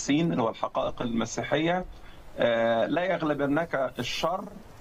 القديسين اللي هو الحقائق المسيحيه آه، لا يغلبنك الشر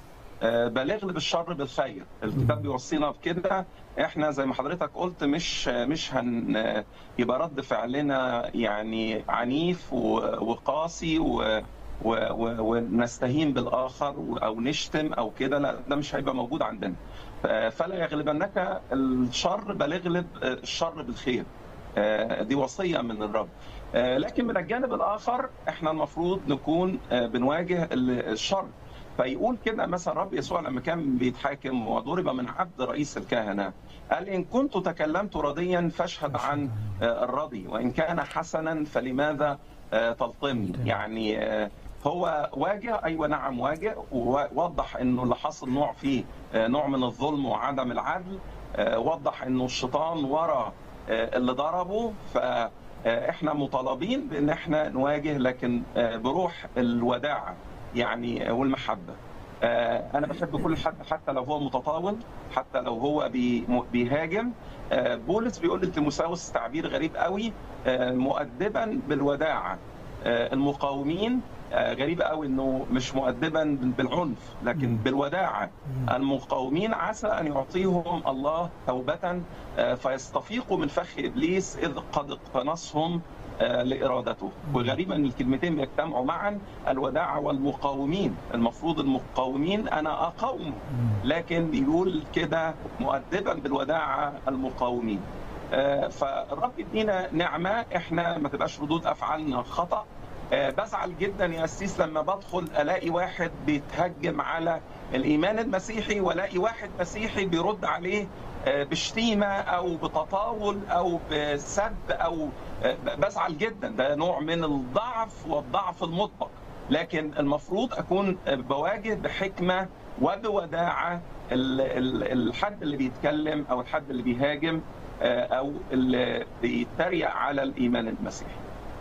آه، بل اغلب الشر بالخير الكتاب بيوصينا بكده احنا زي ما حضرتك قلت مش مش هن يبقى رد فعلنا يعني عنيف و- وقاسي و و- و- ونستهين بالاخر او نشتم او كده لا ده مش هيبقى موجود عندنا ف- فلا يغلبنك الشر بل اغلب الشر بالخير آه، دي وصيه من الرب آه، لكن من الجانب الاخر احنا المفروض نكون آه، بنواجه ال- الشر فيقول كده مثلا رب يسوع لما كان بيتحاكم وضرب من عبد رئيس الكهنه قال ان كنت تكلمت رديا فاشهد عن آه، الرضي وان كان حسنا فلماذا آه، تلطمني يعني آه، هو واجه ايوه نعم واجه ووضح انه اللي حصل نوع فيه آه، نوع من الظلم وعدم العدل آه، وضح انه الشيطان ورا آه، اللي ضربه فاحنا مطالبين بان احنا نواجه لكن آه، بروح الوداعه يعني والمحبه آه، انا بحب كل حد حتى لو هو متطاول حتى لو هو بي- م- بيهاجم آه، بولس بيقول لتيموساوس تعبير غريب قوي آه، مؤدبا بالوداعه آه، المقاومين آه، غريب قوي انه مش مؤدبا بالعنف لكن بالوداعه المقاومين عسى ان يعطيهم الله توبه آه، فيستفيقوا من فخ ابليس اذ قد اقتنصهم آه، لارادته وغريب ان الكلمتين بيجتمعوا معا الوداعه والمقاومين المفروض المقاومين انا اقاوم لكن يقول كده مؤدبا بالوداعه المقاومين آه، فالرب يدينا نعمه احنا ما تبقاش ردود افعالنا خطا آه، بزعل جدا يا أسيس لما بدخل الاقي واحد بيتهجم على الايمان المسيحي والاقي واحد مسيحي بيرد عليه آه، بشتيمه او بتطاول او بسب او آه، بزعل جدا ده نوع من الضعف والضعف المطلق لكن المفروض اكون آه، بواجه بحكمه وبوداعه ال- ال- الحد اللي بيتكلم او الحد اللي بيهاجم آه، او اللي بيتريق على الايمان المسيحي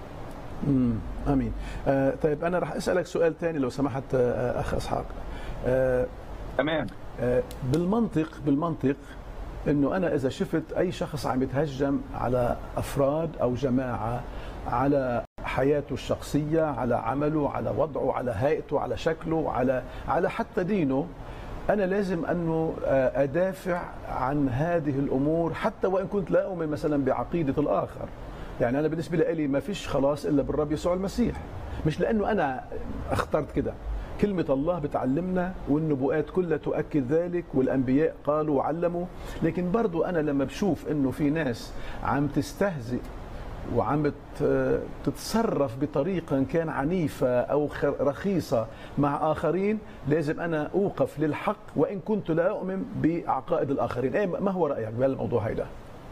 امم امين آه طيب انا راح اسالك سؤال ثاني لو سمحت آه اخ اسحاق آه تمام آه بالمنطق بالمنطق انه انا اذا شفت اي شخص عم يتهجم على افراد او جماعه على حياته الشخصيه على عمله على وضعه على هيئته على شكله على على حتى دينه انا لازم انه آه، ادافع عن هذه الامور حتى وان كنت لا اؤمن مثلا بعقيده الاخر يعني انا بالنسبه لي ما فيش خلاص الا بالرب يسوع المسيح مش لانه انا اخترت كده كلمة الله بتعلمنا والنبوءات كلها تؤكد ذلك والأنبياء قالوا وعلموا لكن برضو أنا لما بشوف أنه في ناس عم تستهزئ وعم بت- تتصرف بطريقة إن كان عنيفة أو خ- رخيصة مع آخرين لازم أنا أوقف للحق وإن كنت لا أؤمن بعقائد الآخرين إيه ما هو رأيك بهالموضوع هيدا؟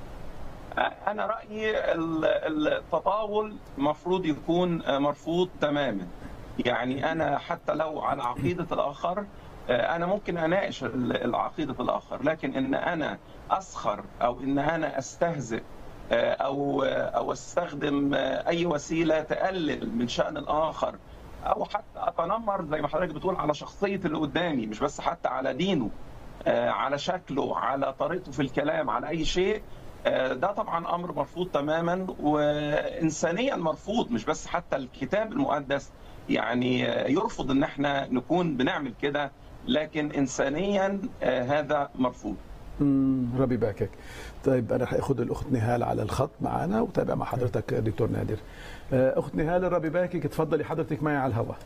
انا رايي ال- التطاول مفروض يكون مرفوض تماما يعني انا حتى لو على عقيده الاخر انا ممكن اناقش ال- العقيده الاخر لكن ان انا اسخر او ان انا استهزئ او او استخدم اي وسيله تقلل من شان الاخر او حتى اتنمر زي ما حضرتك بتقول على شخصيه اللي قدامي مش بس حتى على دينه آه، على شكله على طريقته في الكلام على اي شيء آه، ده طبعا امر مرفوض تماما وانسانيا مرفوض مش بس حتى الكتاب المقدس يعني آه، يرفض ان احنا نكون بنعمل كده لكن انسانيا آه، هذا مرفوض مم، ربي باكك طيب انا رح اخذ الاخت نهال على الخط معنا وتابع مع حضرتك دكتور نادر آه، اخت نهال ربي باكك تفضلي حضرتك معي على الهواء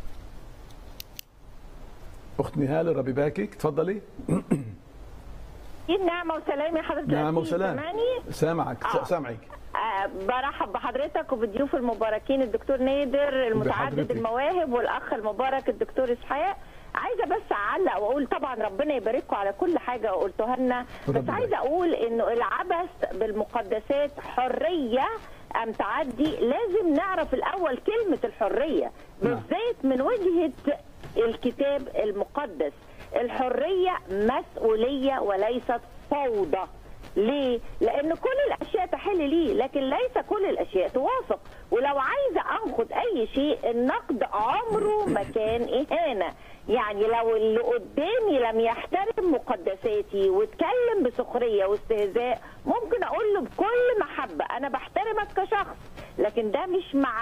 اخت نهال ربي باكك تفضلي اكيد نعمه وسلام يا حضرتك نعم وسلام سامعني سامعك آه. سامعك آه برحب بحضرتك وبالضيوف المباركين الدكتور نادر المتعدد بحضرتك. المواهب والاخ المبارك الدكتور اسحاق عايزه بس اعلق واقول طبعا ربنا يبارككم على كل حاجه قلتوها لنا بس ربنا عايزه اقول انه العبث بالمقدسات حريه ام تعدي لازم نعرف الاول كلمه الحريه نعم. بالذات من وجهه الكتاب المقدس الحريه مسؤوليه وليست فوضى ليه؟ لأن كل الأشياء تحل لي لكن ليس كل الأشياء توافق ولو عايزة أنقد أي شيء النقد عمره ما كان إهانة يعني لو اللي قدامي لم يحترم مقدساتي واتكلم بسخرية واستهزاء ممكن أقول له بكل محبة أنا بحترمك كشخص لكن ده مش مع